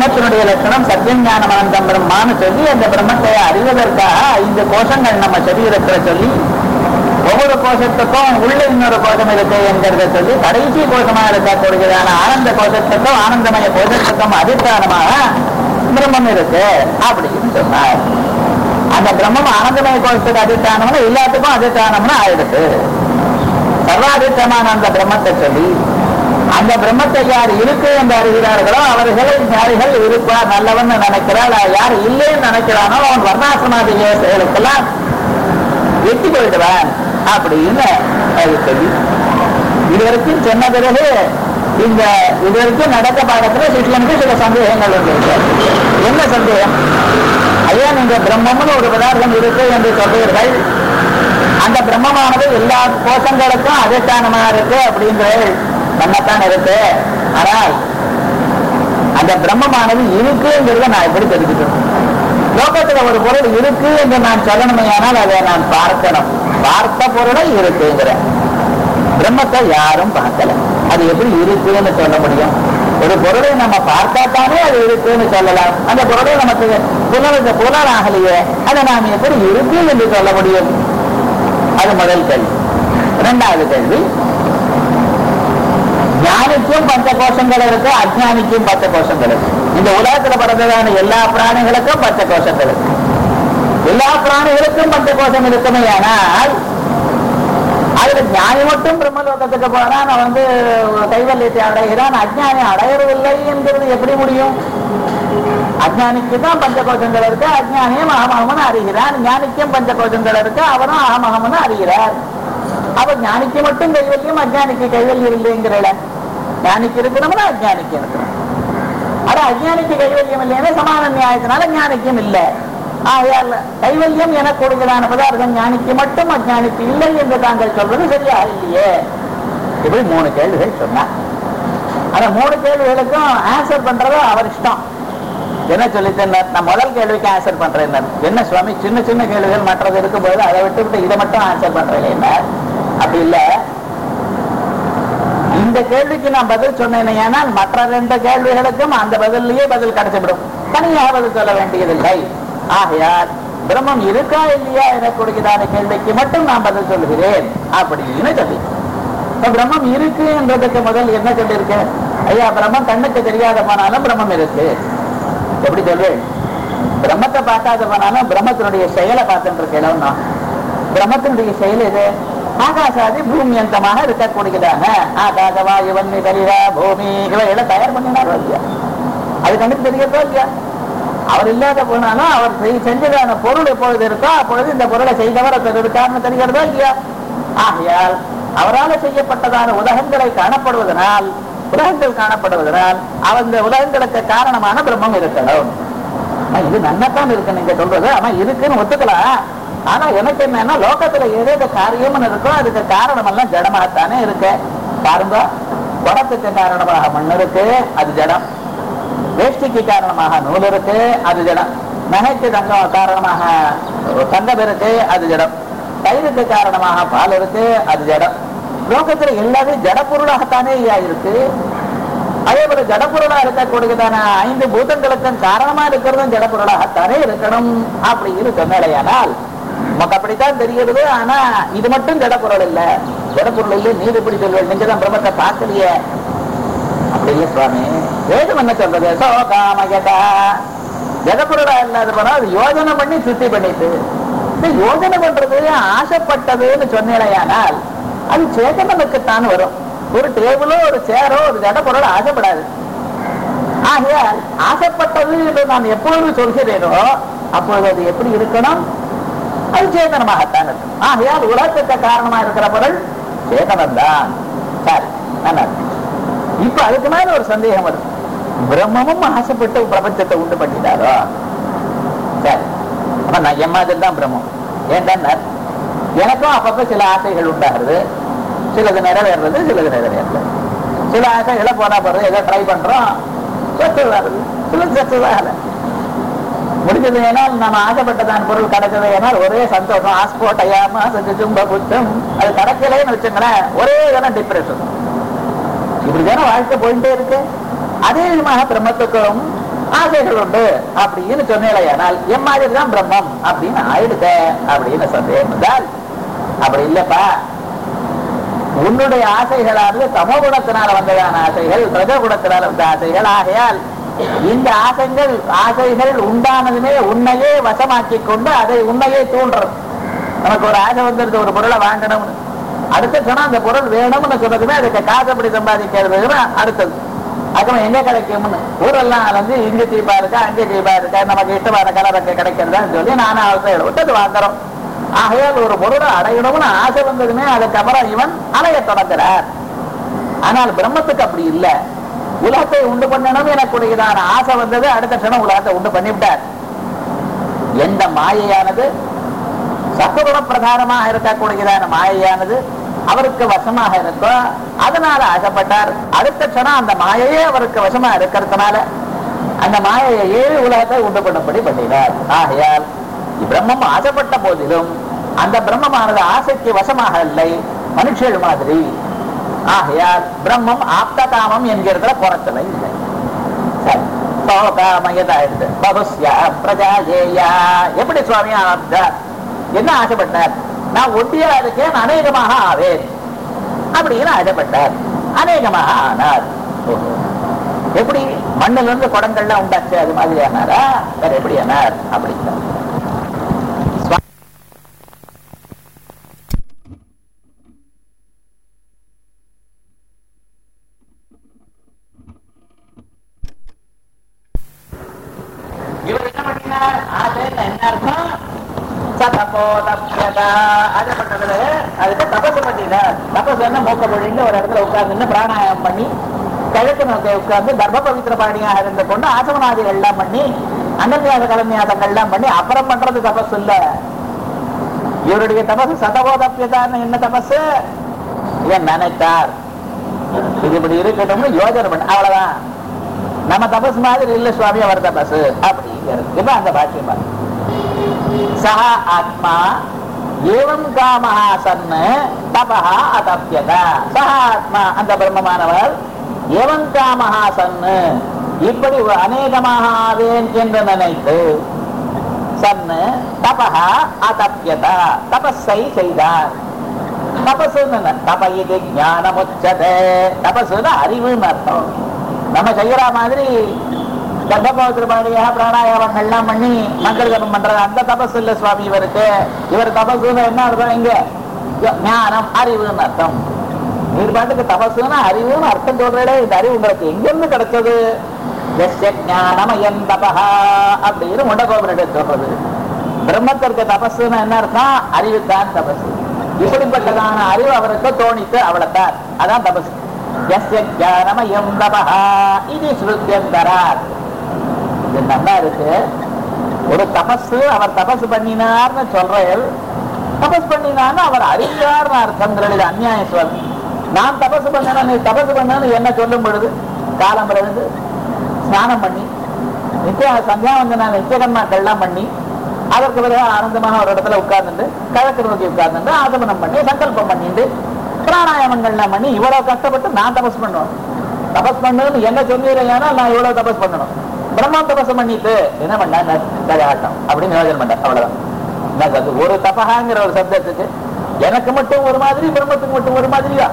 பிரம்மத்தினுடைய லட்சணம் சத்தியம் ஞானம் அனந்தம் பிரம்மான்னு சொல்லி அந்த பிரம்மத்தை அறிவதற்காக ஐந்து கோஷங்கள் நம்ம சரீரத்தில் சொல்லி ஒவ்வொரு கோஷத்துக்கும் உள்ள இன்னொரு கோஷம் இருக்கு என்கிறத சொல்லி கடைசி கோஷமாக இருக்கக்கூடியதான ஆனந்த கோஷத்துக்கும் ஆனந்தமய கோஷத்துக்கும் அதிஷ்டானமாக பிரம்மம் இருக்கு அப்படின்னு சொன்னார் அந்த பிரம்மம் ஆனந்தமய கோஷத்துக்கு அதிஷ்டானம்னு எல்லாத்துக்கும் அதிஷ்டானம்னு ஆயிடுது சர்வாதிஷ்டமான அந்த பிரம்மத்தை சொல்லி அந்த பிரம்மத்தை யார் இருக்கு என்று அறிகிறார்களோ அவர்களை யார்கள் இருப்பார் நல்லவன் நினைக்கிறாள் யார் இல்லைன்னு நினைக்கிறானோ அவன் வர்ணாசிரமாதிய செயலுக்கெல்லாம் வெட்டி போயிடுவான் அப்படின்னு அது சொல்லி இதுவரைக்கும் சொன்ன பிறகு இந்த இதுவரைக்கும் நடக்க பாடத்துல சிஷியனுக்கு சில சந்தேகங்கள் வந்து என்ன சந்தேகம் ஐயா நீங்க பிரம்மம்னு ஒரு பதார்த்தம் இருக்கு என்று சொல்றீர்கள் அந்த பிரம்மமானது எல்லா கோஷங்களுக்கும் அதிஷ்டானமா இருக்கு அப்படிங்கிறது நன்னத்தான் இருக்கு ஆனால் அந்த பிரம்மமானது இருக்குங்கிறத நான் எப்படி தெரிஞ்சுக்கணும் லோகத்துல ஒரு பொருள் இருக்கு என்று நான் சொல்லணுமே ஆனால் அதை நான் பார்க்கணும் பார்த்த பொருளை இருக்குங்கிறேன் பிரம்மத்தை யாரும் பார்க்கல அது எப்படி இருக்குன்னு சொல்ல முடியும் ஒரு பொருளை நம்ம பார்த்தாத்தானே அது இருக்குன்னு சொல்லலாம் அந்த பொருளை நமக்கு புலர் புலர் ஆகலையே அதை நாம் எப்படி இருக்கு என்று சொல்ல முடியும் அது முதல் கேள்வி இரண்டாவது கேள்வி ஞானிக்கும் பஞ்ச கோஷங்கள் இருக்கு அஜானிக்கும் பச்ச கோஷங்கள் இருக்கு இந்த உலகத்துல பிறந்ததான எல்லா பிராணிகளுக்கும் பச்ச கோஷங்கள் இருக்கு எல்லா பிராணிகளுக்கும் பஞ்ச கோஷம் இருக்குமே ஆனால் அதுல ஞானி மட்டும் பிரம்மலோகத்துக்கு போறான் அவன் வந்து கைவல்யத்தை அடைகிறான் அஜானி அடையறதில்லை என்கிறது எப்படி முடியும் அஜானிக்கு தான் பஞ்சகோஷங்கள் இருக்கு அஜானியும் அகமகம்னு அறிகிறான் ஞானிக்கும் பஞ்சகோஷங்கள் இருக்கு அவரும் அகமகம்னு அறிகிறார் அப்ப ஞானிக்கு மட்டும் கைவல்யம் அஜானிக்கு கைவல்யம் இல்லைங்கிறல ஞானிக்கு இருக்கணும்னா அஜானிக்கு இருக்கணும் ஆனா அஜானிக்கு கைவல்யம் இல்லைன்னா சமான நியாயத்தினால ஞானிக்கும் இல்லை ஆகையால் கைவல்யம் என கொடுக்கலான பதார்த்தம் ஞானிக்கு மட்டும் அஜானிக்கு இல்லை என்று தாங்கள் சொல்றது சரியா இல்லையே இப்படி மூணு கேள்விகள் சொன்னா அந்த மூணு கேள்விகளுக்கும் ஆன்சர் பண்றது அவர் இஷ்டம் என்ன சொல்லித்தேன் நான் முதல் கேள்விக்கு ஆன்சர் பண்றேன் என்ன சுவாமி சின்ன சின்ன கேள்விகள் மற்றது இருக்கும்போது அதை விட்டு விட்டு இதை மட்டும் ஆன்சர் பண்றேன் என்ன அப்படி இல்ல இந்த கேள்விக்கு நான் பதில் சொன்னேன் ஏனால் மற்ற ரெண்டு கேள்விகளுக்கும் அந்த பதிலேயே பதில் கிடைச்சிவிடும் தனியாக பதில் சொல்ல வேண்டியதில்லை ஆகையால் பிரம்மம் இருக்கா இல்லையா எனக்கூடியதான கேள்விக்கு மட்டும் நான் பதில் சொல்கிறேன் அப்படின்னு சொல்லி இப்ப பிரம்மம் இருக்கு என்றதுக்கு முதல் என்ன சொல்லியிருக்கேன் ஐயா பிரம்மம் கண்ணுக்கு தெரியாத போனாலும் பிரம்மம் இருக்கு எப்படி சொல்வேன் பிரம்மத்தை பார்க்காத போனாலும் பிரம்மத்தினுடைய செயலை பார்த்துட்டு இருக்கேன் பிரம்மத்தினுடைய செயல் இது ஆகாசாதி பூமி அந்தமாக இருக்கக்கூடியதான ஆகாச வாயு வன்னி தலிரா பூமி இவைகளை தயார் பண்ணினாரோ இல்லையா அது கண்ணுக்கு தெரியறதோ இல்லையா அவர் இல்லாத போனாலும் அவர் செய்- செஞ்சதான பொருள் எப்பொழுது இருக்கோ அப்பொழுது இந்த பொருளை செய்தவர் ஒருத்தர் இருக்காருன்னு தெரிகிறதோ இல்லையா ஆகையால் அவரால் செய்யப்பட்டதான உலகங்களை காணப்படுவதனால் உலகங்கள் காணப்படுவதனால் அந்த உலகங்களுக்கு காரணமான பிரம்மம் இருக்கணும் ஆனா, இது நன்னத்தான் இருக்கு நீங்க சொல்றது ஆனா இருக்குன்னு ஒத்துக்கலாம் ஆனா எனக்கு என்னன்னா லோகத்துல ஏதோ காரியம்னு இருக்கோ அதுக்கு காரணம் எல்லாம் ஜடமாகத்தானே இருக்கு பாருங்க குடத்துக்கு காரணமாக மண் இருக்கு அது ஜடம் வேஷ்டிக்கு காரணமாக நூல் இருக்கு அது ஜடம் நகைக்கு தங்கம் காரணமாக தங்கம் இருக்கு அது ஜடம் தயிருக்கு காரணமாக பால் இருக்கு அது ஜடம் லோகத்துல எல்லாமே ஜட பொருளாகத்தானே ஐயா இருக்கு அதே போல ஜடப்பொருளா இருக்கக்கூடியதான ஐந்து பூதங்களுக்கும் காரணமா இருக்கிறதும் ஜடப்பொருளாகத்தானே இருக்கணும் அப்படின்னு சொன்னாலேயானால் நமக்கு அப்படித்தான் தெரிகிறது ஆனா இது மட்டும் ஜடப்பொருள் இல்ல ஜடப்பொருள் இல்லை நீர் எப்படி சொல்வேன் நீங்க தான் பிரம்மத்தை பார்க்கலையே அப்படி இல்லை சுவாமி வேதம் என்ன சொல்றது சோகாமகதா ஜடப்பொருளா இல்லாத போனா அது யோஜனை பண்ணி சுத்தி பண்ணிட்டு இந்த யோஜனை பண்றது ஆசைப்பட்டதுன்னு சொன்னேனையானால் அது சேதனத்துக்குத்தான் வரும் ஒரு டேபிளோ ஒரு சேரோ ஒரு ஜடப்பொருள் ஆசைப்படாது ஆகையால் ஆசைப்பட்டது என்று நான் எப்பொழுது சொல்கிறேனோ அப்பொழுது அது எப்படி இருக்கணும் அது சேதனமாகத்தான் இருக்கும் ஆகையால் உலகத்துக்கு காரணமா இருக்கிற பொருள் சேதனம் தான் சரி நல்லா இருக்கு. இப்ப அதுக்கு மேல ஒரு சந்தேகம் வருது பிரம்மமும் ஆசைப்பட்டு பிரபஞ்சத்தை உண்டு பண்ணிட்டாரோ சரி அப்ப நான் என் மாதிரி தான் பிரம்மம் ஏன்டா எனக்கும் அப்பப்ப சில ஆசைகள் உண்டாகிறது சிலது நிறைவேறது சிலது நிறைவேறது சில ஆசைகளை போனா போறது ஏதோ ட்ரை பண்றோம் சக்சஸ் ஆகுது சிலது சக்சஸ் ஆகல முடிஞ்சது ஏனால் நம்ம ஆசைப்பட்டதான் பொருள் கிடைச்சது ஏனால் ஒரே சந்தோஷம் ஆஸ்போட்டையாம சும்ப புத்தம் அது கிடைக்கலைன்னு வச்சுங்களேன் ஒரே இதெல்லாம் டிப்ரெஷன் இப்படிதானே வாழ்க்கை போயிட்டே இருக்கு அதே விதமாக பிரம்மத்துக்கும் ஆசைகள் உண்டு அப்படின்னு சொன்னேலையானால் என் மாதிரி தான் பிரம்மம் அப்படின்னு ஆயிடுத அப்படின்னு சந்தேகம் என்றால் அப்படி இல்லப்பா உன்னுடைய ஆசைகளானது தமோகுணத்தினால வந்ததான ஆசைகள் பிரஜகுணத்தினால வந்த ஆசைகள் ஆகையால் இந்த ஆசைகள் ஆசைகள் உண்டானதுமே உன்னையே வசமாக்கி கொண்டு அதை உன்னையே தூண்டுறது நமக்கு ஒரு ஆசை வந்துருது ஒரு பொருளை வாங்கணும்னு அடுத்த சொன்னா அந்த பொருள் வேணும்னு சொல்றதுமே அதுக்கு காசப்படி சம்பாதிக்கிறதுன்னு அடுத்தது அதுவும் எங்க கிடைக்கும்னு ஊரெல்லாம் வந்து இங்க தீபா இருக்கா அங்கே தீபா இருக்கா நமக்கு இஷ்டமான கலருக்கு கிடைக்கிறதான்னு சொல்லி நானும் அவசரம் விட்டு வாங்குறோம் ஆகையால் ஒரு பொருளை அடையணும்னு ஆசை வந்ததுமே அதுக்கப்புறம் இவன் அலைய தொடங்குறார் ஆனால் பிரம்மத்துக்கு அப்படி இல்லை உலகத்தை உண்டு பண்ணணும் எனக்குடையதான ஆசை வந்தது அடுத்த க்ஷணம் உலகத்தை உண்டு பண்ணிவிட்டார் எந்த மாயையானது சத்துகுண பிரதானமாக இருக்கக்கூடியதான மாயையானது அவருக்கு வசமாக இருக்கோ அதனால ஆசைப்பட்டார் அடுத்த க்ஷணம் அந்த மாயையே அவருக்கு வசமா இருக்கிறதுனால அந்த மாயையை ஏழு உலகத்தை உண்டு பண்ணும்படி பண்ணினார் ஆகையால் பிரம்மம் ஆசைப்பட்ட போதிலும் அந்த பிரம்மமானது ஆசைக்கு வசமாக இல்லை மனுஷர்கள் மாதிரி ஆகையால் பிரம்மம் ஆப்த காமம் என்கிறதுல குறைச்சலை இல்லை சரி சோகாமயதாயிடுது பகுஸ்யா பிரஜாஜேயா எப்படி சுவாமி ஆப்தார் என்ன ஆசைப்பட்டார் நான் ஒட்டியா இருக்கேன் அநேகமாக ஆவேன் அப்படின்னு ஆசைப்பட்டார் அநேகமாக ஆனார் ஓஹோ. எப்படி மண்ணில இருந்து குடங்கள்லாம் உண்டாச்சு அது மாதிரி ஆனாரா வேற எப்படி ஆனார் அப்படின்னா இவர் என்ன பண்ணினார் ஆசைன்னு என்ன அர்த்தம் சதபோதப்யதா ஆசைப்பட்டதுல அதுக்கு தபசு பண்ணினார் தபசு என்ன மூக்க பொழிந்து ஒரு இடத்துல உட்கார்ந்து பிராணாயாமம் பண்ணி கிழக்கு நோக்கி உட்கார்ந்து கர்ப்ப பவித்திர பாணியாக இருந்து கொண்டு ஆசமனாதிகள் எல்லாம் பண்ணி அன்னவியாச கலமியாசங்கள் எல்லாம் பண்ணி அப்புறம் பண்றது தபசு இல்ல இவருடைய தபசு சதபோதப்யதான்னு என்ன தபசு இவன் நினைத்தார் இது இப்படி இருக்கட்டும்னு யோஜனை பண்ண அவ்வளவுதான் நம்ம தபஸ் மாதிரி இல்ல சுவாமி அவர் தபஸ் அப்படிங்கிறது இப்ப அந்த பாக்கியம் பாருங்க. சஹ ஆத்மா ஏவம் காமஹா சன்னு தபஹா அதப்யத சஹ ஆத்மா அந்த பிரம்மமானவர் ஏவம் காமஹா சன்னு இப்படி ஒரு அநேகமாக ஆவேன் என்று நினைத்து சன்னு தபஹா அதப்யத தபஸை செய்தார் தபசுன்னு என்ன? தப இது ஞானமுச்சதே தபசுன்னு அறிவுன்னு அர்த்தம் நம்ம செய்யற மாதிரி கர்ப்பபோத்திரபாடியாக பிராணாயாமங்கள்லாம் பண்ணி மங்கள் ஜபம் பண்றது அந்த தபசு இல்ல சுவாமி இவருக்கு இவர் தபசுன்னு என்ன அர்த்தம் இங்க ஞானம் அறிவுன்னு அர்த்தம் நீர் பாட்டுக்கு தபசுன்னு அறிவுன்னு அர்த்தம் சொல்றே இந்த அறிவு உங்களுக்கு எங்கிருந்து கிடைச்சது எஸ்ய ஞானமயம் தபஹா அப்படின்னு முண்டகோபுரம் சொல்றது பிரம்மத்திற்கு தபசுன்னு என்ன அர்த்தம் அறிவுத்தான் தபசு இப்படிப்பட்டதான அறிவு அவருக்கு தோணித்து அவ்வளவுதான் அதான் தபசு எஸ்ய ஞானமயம் தபஹா இது ஸ்ருத்தியந்தரார் இது நல்லா இருக்கு ஒரு தபசு அவர் தபசு பண்ணினார்னு சொல்றேன் தபஸ் பண்ணினார்னு அவர் அறிந்தார்னு அர்த்தங்கள் இது அந்நியாய சுவாமி நான் தபசு பண்ணணும் நீ தபசு பண்ணணும் என்ன சொல்லும் பொழுது காலம் இருந்து ஸ்நானம் பண்ணி நித்திய சந்தியாவந்தன நித்தியகர்மாக்கள்லாம் பண்ணி அதற்கு பிறகு ஆனந்தமாக ஒரு இடத்துல உட்கார்ந்துட்டு கிழக்கு நோக்கி உட்கார்ந்துட்டு ஆகமனம் பண்ணி சங்கல்பம் பண்ணிட்டு பிராணாயாமங்கள்லாம் பண்ணி இவ்வளவு கஷ்டப்பட்டு நான் தபஸ் பண்ணுவேன் தபஸ் பண்ணணும்னு என்ன சொன்னீங்கன்னா நான் இவ்வளவு தபஸ் பண்ணணும் பிரம்மா தபஸ் பண்ணிட்டு என்ன பண்ண கதையாட்டம் அப்படின்னு யோஜனை பண்ண அவ்வளவுதான் என்ன அது ஒரு தபகாங்கிற ஒரு சப்தத்துக்கு எனக்கு மட்டும் ஒரு மாதிரி பிரம்மத்துக்கு மட்டும் ஒரு மாதிரியா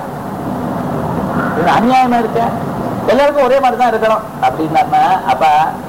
இது அநியாயமா இருக்க எல்லாருக்கும் ஒரே மாதிரி தான் இருக்கணும் அப்படின்னா அப்ப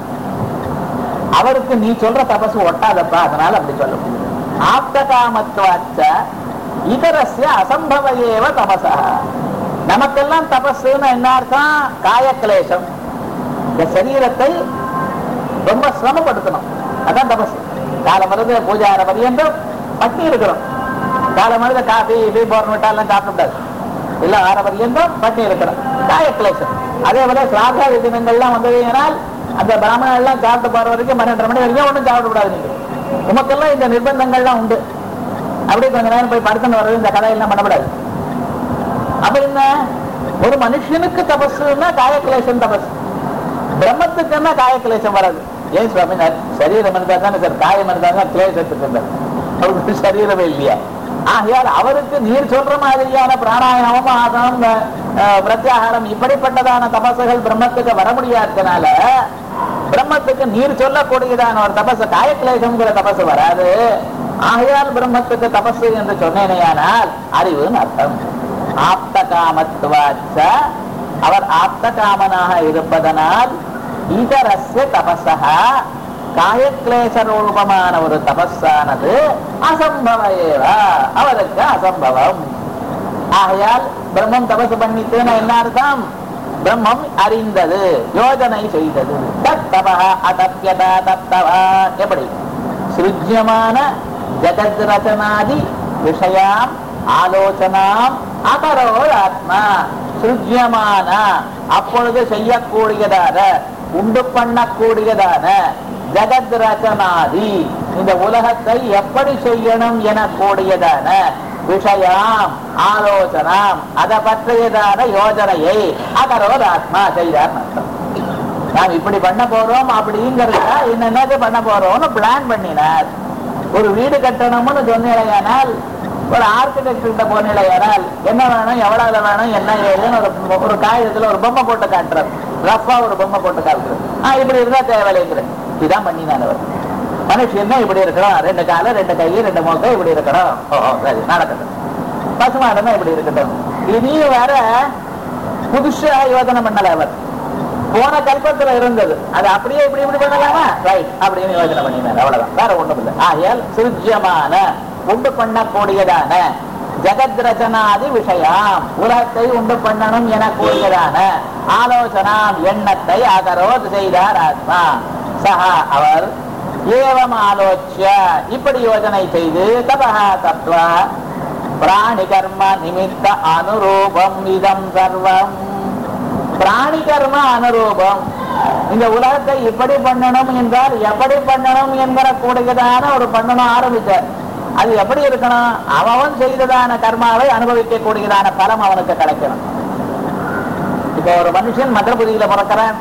அவருக்கு நீ சொல்ற தபசு ஒட்டாதப்பா அதனால அப்படி சொல்ல முடியும் ஆப்தகாமத்வாச்ச இதரஸ்ய அசம்பவ ஏவ தபசா நமக்கெல்லாம் தபசுன்னு என்ன அர்த்தம் காயக்லேசம் இந்த சரீரத்தை ரொம்ப சிரமப்படுத்தணும் அதான் தபசு காலம் மருந்து பூஜார பரியந்தம் பட்டி இருக்கிறோம் காலம் மருந்து காஃபி இது போர்னவிட்டாலாம் சாப்பிடக்கூடாது இல்ல ஆற பரியந்தம் பட்டி இருக்கிறோம் காயக்லேசம் அதே போல சிராதா தினங்கள்லாம் வந்ததுனால் அந்த பிராமணன் எல்லாம் சாப்பிட்டு போற வரைக்கும் பன்னெண்டரை மணி வரைக்கும் ஒன்றும் சாப்பிடக்கூடாது நீங்க உமக்கெல்லாம் இந்த நிர்பந்தங்கள்லாம் உண்டு அப்படியே கொஞ்ச நேரம் போய் படுத்துன்னு வர்றது இந்த கதையெல்லாம் பண்ணக்கூடாது அப்ப என்ன ஒரு மனுஷனுக்கு தபசுன்னா காயக்லேசம் தபஸ் பிரம்மத்துக்கு என்ன காயக்லேசம் வராது ஏன் சுவாமி நான் சரீரம் இருந்தா தானே சார் காயம் இருந்தா தான் கிளேசத்துக்கு இருந்தார் அவருக்கு சரீரமே இல்லையா ஆகையால் அவருக்கு நீர் சொல்ற மாதிரியான பிராணாயாமம் ஆசனம் அஹ், பிரத்யாகாரம் இப்படிப்பட்டதான தபசுகள் பிரம்மத்துக்கு வர முடியாததுனால பிரம்மத்துக்கு நீர் சொல்லக்கூடியதான ஒரு தபசு காயக்லேசம்ங்கிற தபசு வராது ஆகையால் பிரம்மத்துக்கு தபசு என்று சொன்னேனேயானால் அறிவுன்னு அர்த்தம் ஆப்த காமத்துவாச்ச அவர் ஆப்த காமனாக இருப்பதனால் இதரஸ்ய தபசா காயக்லேச ரூபமான ஒரு தபஸானது அசம்பவ ஏவ அவருக்கு அசம்பவம் ஆகையால் பிரம்மம் தபசு பண்ணிட்டுன்னு என்ன அர்த்தம் பிரம்மம் அறிந்தது யோஜனை செய்தது தத்தவ அதப்பியதா தத்தவா எப்படி சிருஜ்யமான ஜகத் ரச்சனாதி விஷயாம் ஆலோசனாம் அகரோ ஆத்மா சிருஜ்யமான அப்பொழுது செய்யக்கூடியதான உண்டு பண்ணக்கூடியதான ஜகத் ரச்சனாதி இந்த உலகத்தை எப்படி செய்யணும் என கூடியதான விஷயாம் ஆலோசனாம் அதை பற்றியதான யோஜனையை அகரோர் ஆத்மா செய்தார் அர்த்தம் நாம் இப்படி பண்ண போறோம் அப்படிங்கிறத என்னென்னது பண்ண போறோம்னு பிளான் பண்ணினார் ஒரு வீடு கட்டணும்னு சொன்னீங்களேயானால் ஒரு ஆர்கிடெக்ட் கிட்ட போனீங்களேயானால் என்ன வேணும் எவ்வளவு வேணும் என்ன ஏதுன்னு ஒரு ஒரு காகிதத்துல ஒரு பொம்மை போட்டு காட்டுறாரு ரஃபா ஒரு பொம்மை போட்டு காட்டுறது ஆஹ் இப்படி இருந்தா தேவையில்லைங்கிற இதான் பண்ணினான் அவர் மனுஷன் இப்படி இருக்கணும் ரெண்டு காலு ரெண்டு கை ரெண்டு மூக்கை இப்படி இருக்கணும் ஓ சரி நடக்கட்டும் பசுமாடுனா இப்படி இருக்கட்டும் இனி வேற புதுசா யோசனை பண்ணல அவர் போன கல்பத்துல இருந்தது அது அப்படியே இப்படி இப்படி பண்ணலாமா ரைட் அப்படின்னு யோசனை பண்ணினார் அவ்வளவுதான் வேற ஒண்ணும் இல்லை ஆகையால் சிருஜ்யமான உண்டு பண்ணக்கூடியதான ஜெகத் ரச்சனாதி விஷயாம் உலகத்தை உண்டு பண்ணணும் என கூடியதான ஆலோசனாம் எண்ணத்தை அகரோத் செய்தார் ஆத்மா சஹா அவர் ஏவம் ஆலோச்சிய இப்படி யோஜனை செய்து தபஹா தத்வா பிராணி கர்ம நிமித்த அனுரூபம் இதம் சர்வம் பிராணி கர்ம அனுரூபம் இந்த உலகத்தை இப்படி பண்ணணும் என்றால் எப்படி பண்ணணும் என்கிற கூடியதான ஒரு பண்ணணும் ஆரம்பிச்சார் அது எப்படி இருக்கணும் அவன் செய்ததான கர்மாவை அனுபவிக்க கூடியதான பலம் அவனுக்கு கிடைக்கணும் இப்போ ஒரு மனுஷன் மதுரபுதியில பிறக்கிறான்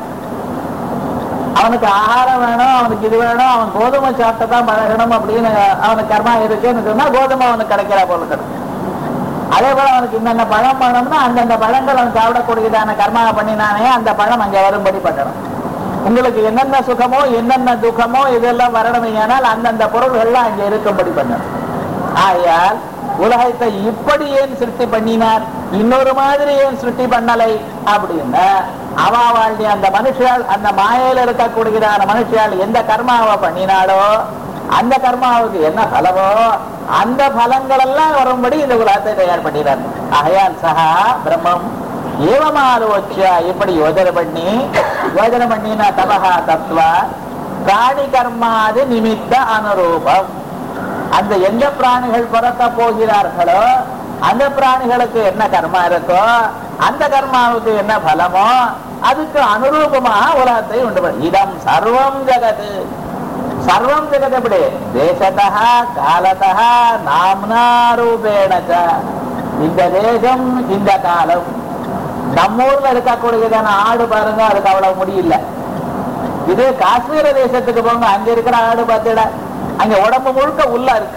அவனுக்கு ஆகாரம் வேணும் அவனுக்கு இது வேணும் அவன் கோதுமை சாப்பிட்டு தான் பழகணும் அப்படின்னு அவனுக்கு கர்மா இருக்குன்னு சொன்னா கோதுமை அவனுக்கு கிடைக்கிறா போல இருக்கு அதே போல அவனுக்கு இன்னென்ன பழம் வேணும்னா அந்தந்த பழங்கள் அவன் சாப்பிடக்கூடியதான கர்மா பண்ணினானே அந்த பழம் அங்க வரும்படி பண்ணணும் உங்களுக்கு என்னென்ன சுகமோ என்னென்ன துக்கமோ இதெல்லாம் வரணுமையானால் அந்தந்த பொருள்கள்லாம் அங்க இருக்கும்படி பண்ணணும் ஆகையால் உலகத்தை இப்படி ஏன் சிருஷ்டி பண்ணினார் இன்னொரு மாதிரி ஏன் சிருஷ்டி பண்ணலை அப்படின்னா அவா வாழ்ந்த அந்த மனுஷால் அந்த மாயையில இருக்கக்கூடியதான மனுஷால் எந்த கர்மாவை பண்ணினாலோ அந்த கர்மாவுக்கு என்ன பலமோ அந்த பலங்கள் எல்லாம் வரும்படி இந்த உலகத்தை தயார் பண்ணினார் ஆகையால் சகா பிரம்மம் ஏவமாலோச்சியா இப்படி யோஜனை பண்ணி யோஜனை பண்ணினா தபகா தத்துவ பிராணி கர்மாதி நிமித்த அனுரூபம் அந்த எந்த பிராணிகள் பிறக்க போகிறார்களோ அந்த பிராணிகளுக்கு என்ன கர்மா இருக்கோ அந்த கர்மாவுக்கு என்ன பலமோ அதுக்கு அனுரூபமாக உலகத்தை உண்டு பண்ணு. இதம் சர்வம் ஜகது சர்வம் ஜெகத் எப்படி தேசத்தா காலத்தா நாம்னா ரூபேண ச. இந்த தேசம் இந்த காலம் நம்ம ஊர்ல இருக்கக்கூடியதான ஆடு பாருங்க அதுக்கு அவ்வளவு முடியல இது காஷ்மீர தேசத்துக்கு போங்க அங்க இருக்கிற ஆடு பார்த்துட அங்க உடம்பு முழுக்க உள்ள இருக்கு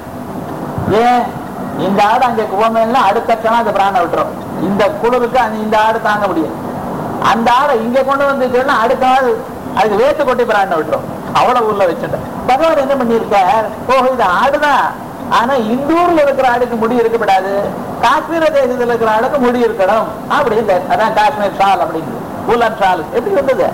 ஏன் இந்த ஆடு அங்க போனா அடுத்த கணம் அந்த பிராண விட்டுரும் இந்த குளிருக்கு அந்த இந்த ஆடு தாங்க முடியும் அந்த ஆடை இங்க கொண்டு வந்துச்சுன்னா அடுத்த நாள் அதுக்கு வேத்து கொட்டி பிராண விட்டுரும் அவ்வளவு உள்ள வச்சுட்டேன் பகவான் என்ன பண்ணியிருக்கார் ஓ இது ஆடுதான் ஆனா இந்த ஊர்ல இருக்கிற ஆடுக்கு முடி இருக்கக்கூடாது காஷ்மீர தேசத்துல இருக்கிற ஆடுக்கு முடி இருக்கணும் அப்படின்னு அதான் காஷ்மீர் ஷால் அப்படின்னு ஊலன் ஷால் எப்படி வந்தது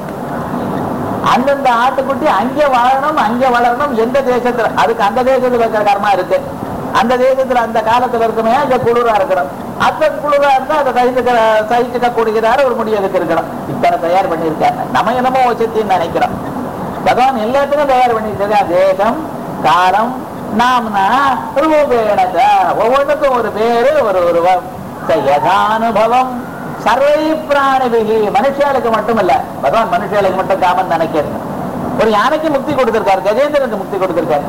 அந்தந்த ஆட்டுக்குட்டி அங்கே வாழணும் அங்கே வளரணும் எந்த தேசத்துல அதுக்கு அந்த தேசத்துல இருக்கிற கர்மா இருக்கு அந்த தேசத்துல அந்த காலத்துல இருக்குமே அங்க குளிரா இருக்கணும் அந்த குளிரா இருந்தா அதை சகிச்சுக்க சகிச்சுக்க கூடுகிறாரு ஒரு முடி அதுக்கு இருக்கணும் இத்தனை தயார் பண்ணியிருக்காங்க நம்ம என்னமோ வசத்தின்னு நினைக்கிறோம் பகவான் எல்லாத்துக்கும் தயார் பண்ணியிருக்காங்க தேசம் காலம் நாம்னா ரூபேணத ஒவ்வொன்றுக்கும் ஒரு பேரு ஒரு உருவம் யதானுபவம் சர்வை பிராணிபிகி மனுஷாளுக்கு மட்டுமல்ல பகவான் மனுஷாளுக்கு மட்டும் காமன் நினைக்கிறது ஒரு யானைக்கு முக்தி கொடுத்திருக்காரு கஜேந்திரனுக்கு முக்தி கொடுத்திருக்காரு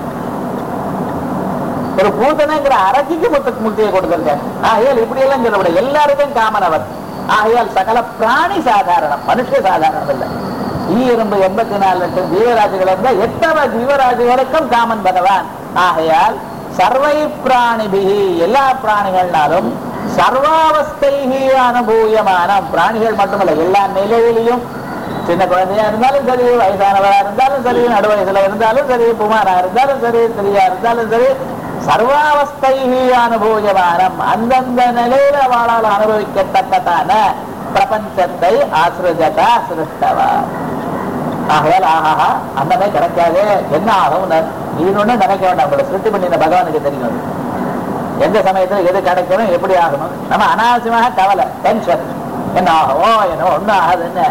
ஒரு பூதனைங்கிற அரசிக்கு முத்து முக்தியை கொடுத்திருக்காரு ஆகையால் இப்படி எல்லாம் சொல்லப்பட எல்லாருக்கும் காமன் அவர் ஆகையால் சகல பிராணி சாதாரணம் மனுஷ சாதாரணம் இல்லை ஈ எறும்பு எண்பத்தி நாலு லட்சம் ஜீவராசிகள் இருந்தா எத்தனை ஜீவராசிகளுக்கும் காமன் பகவான் ஆகையால் சர்வை பிராணிபிகி எல்லா பிராணிகள்னாலும் சர்வாவஸ்தைகி அனுபூயமான பிராணிகள் மட்டுமல்ல எல்லா நிலையிலையும் சின்ன குழந்தையா இருந்தாலும் சரி வயசானவரா இருந்தாலும் சரி நடு வயசுல இருந்தாலும் சரி குமாரா இருந்தாலும் சரி ஸ்திரியா இருந்தாலும் சரி சர்வாவஸ்தை அனுபூயமானம் அந்தந்த நிலையில அவளால் அனுபவிக்கத்தக்கதான பிரபஞ்சத்தை ஆசிரஜதா சிருஷ்டவா ஆகையால் ஆஹாஹா அன்னமே கிடைக்காது என்ன ஆகும் நீ ஒண்ணு நினைக்க வேண்டாம் உங்களை சிருஷ்டி பண்ணின பகவானுக்கு தெரியும் அது. எந்த சமயத்துல எது கிடைக்கணும் எப்படி ஆகணும் நம்ம அனாவசியமாக கவலை டென்ஷன் என்ன ஆகும் என்ன ஒண்ணும் ஆகாது என்ன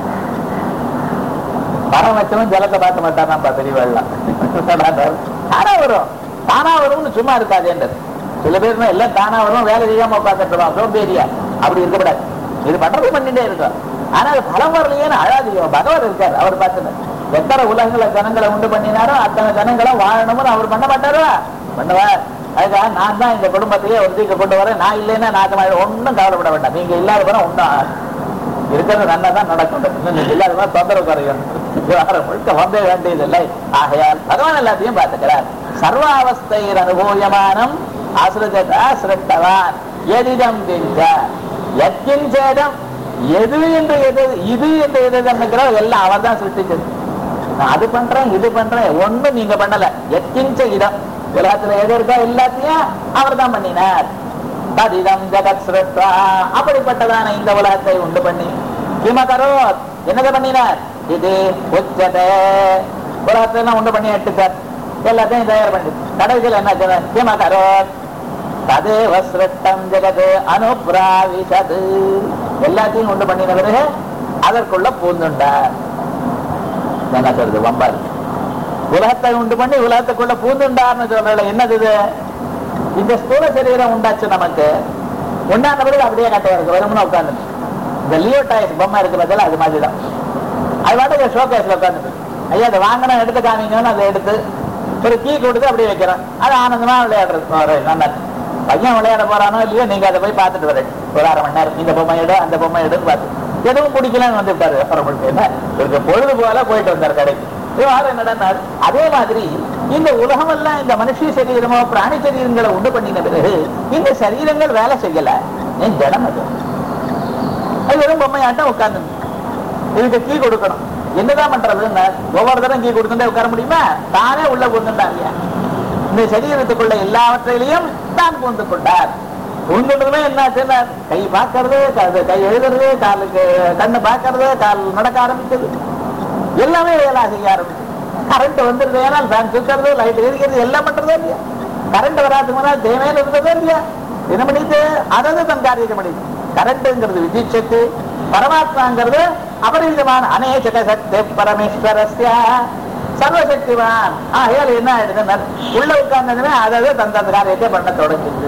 மரம் வச்சவன் ஜலத்தை பார்க்க மாட்டான் நம்ம பெரியவெல்லாம் தானா வரும் தானா வரும்னு சும்மா இருக்காதுன்றது சில பேர் எல்லாம் தானா வரும் வேலை செய்யாம உட்காந்துட்டு சோம்பேறியா அப்படி இருக்கக்கூடாது இது பண்றது பண்ணிட்டே இருக்கும் ஆனா அது பலம் வரலையேன்னு அழாதீங்க பகவான் இருக்காரு அவர் பார்த்துன்னு எத்தனை உலகங்களை ஜனங்களை உண்டு பண்ணினாரோ அத்தனை ஜனங்களை வாழணும்னு அவர் பண்ண மாட்டாரா பண்ணுவார் அதுக்காக நான் தான் இந்த குடும்பத்தையே ஒரு தீக்க கொண்டு வரேன் நான் இல்லைன்னா நாசமாக ஒன்றும் கவலைப்பட வேண்டாம் நீங்க இல்லாத போனா ஒன்றும் ஆகாது. இருக்கிறது நல்லா தான் நடக்கும் இன்னும் நீங்க இல்லாத மாதிரி தொந்தரவு குறையும் விவகாரம் முழுக்க வந்தே வேண்டியதில்லை ஆகையால் பகவான் எல்லாத்தையும் பார்த்துக்கிறார் சர்வாவஸ்தையில் அனுபூயமானம் அசுரஜதா சிரட்டவான் எதிடம் திஞ்ச எத்கிஞ்சேடம் எது என்று எது இது என்று எது என்னங்கிறோ எல்லாம் அவர் தான் சிருஷ்டிச்சது நான் அது பண்றேன் இது பண்றேன் ஒண்ணும் நீங்க பண்ணல எத்கிஞ்ச இடம் உலகத்துல எது இருக்கோ எல்லாத்தையும் அவர் தான் பண்ணினார் ததிதம் ஜெகத் சிருஷ்டா அப்படிப்பட்டதான இந்த உலகத்தை உண்டு பண்ணி கிமகரோ என்னதை பண்ணினார் இது உச்சதே உலகத்தை எல்லாம் உண்டு பண்ணி எடுத்துட்டார் எல்லாத்தையும் தயார் பண்ணி கடைசியில் என்ன கிமகரோ ததேவ சிருஷ்டம் ஜெகத் அனுப்ராவிசது எல்லாத்தையும் உண்டு பண்ணின பிறகு அதற்குள்ள பூந்துண்டார் என்ன சொல்றது வம்பாரு உலகத்தை உண்டு பண்ணி உலகத்துக்குள்ள பூந்துண்டார்னு சொல்றதுல என்னது இது இந்த ஸ்தூல சரீரம் உண்டாச்சு நமக்கு உண்டான பிறகு அப்படியே கட்டையா இருக்கு வெறுமனே உட்கார்ந்து இந்த லியோ டாய்ஸ் பொம்மை இருக்கிறதுல அது மாதிரி தான் அது பாட்டுக்கு ஷோகேஸ்ல உட்காந்துட்டு ஐயா அதை வாங்கினா எடுத்து காமிங்கன்னு அதை எடுத்து ஒரு கீ கொடுத்து அப்படியே வைக்கிறோம் அது ஆனந்தமா விளையாடுறது ஒரு நல்லா இருக்கு. பையன் விளையாட போறானோ இல்லையோ நீங்க அதை போய் பார்த்துட்டு வரேன் ஒரு அரை மணி நேரம் இந்த பொம்மை எடு அந்த பொம்மை எடுன்னு பார்த்து எதுவும் பிடிக்கலன்னு வந்து விட்டாரு அப்புறம் போயிட்டு என்ன இவருக்கு பொழுது போல போயிட்டு வந்தார் கடைக்கு விவகாரம் நடந்தார் அதே மாதிரி இந்த உலகம் எல்லாம் இந்த மனுஷ சரீரமோ பிராணி சரீரங்களை உண்டு பண்ணின பிறகு இந்த சரீரங்கள் வேலை செய்யல ஏன் ஜடம் அது அது வெறும் பொம்மையாட்டம் உட்கார்ந்து இதுக்கு கீ கொடுக்கணும் என்னதான் பண்றதுன்னு ஒவ்வொரு தரம் கீ கொடுத்துட்டே உட்கார முடியுமா தானே உள்ள பூந்துட்டாங்க இந்த சரீரத்துக்குள்ள எல்லாவற்றிலையும் தான் பூந்து கொண்டார் பூந்துட்டதுமே என்னாச்சுன்னா கை பார்க்கறது கை- கை எழுதுறது காலுக்கு கண்ணு பார்க்கறது கால் நடக்க ஆரம்பிச்சது எல்லாமே வேலை செய்ய ஆரம்பிச்சு கரண்ட் வந்துருது ஏனால் ஃபேன் சுத்துறது லைட் எரிக்கிறது எல்லாம் பண்றதே இல்லையா கரண்ட் வராதுக்கு முன்னால் தேவையான இருந்ததே இல்லையா என்ன பண்ணிட்டு அதாவது தன் காரியத்தை பண்ணிட்டு கரண்ட்ங்கிறது வித்யுத் சக்தி பரமாத்மாங்கிறது அபரிதமான அநேக சக்தி பரமேஸ்வரஸ்ய சர்வசக்திவான் ஆகையால் என்ன ஆயிடுதுன்னா உள்ள உட்கார்ந்ததுமே அதாவது தன் தன் காரியத்தை பண்ண தொடங்கிடுது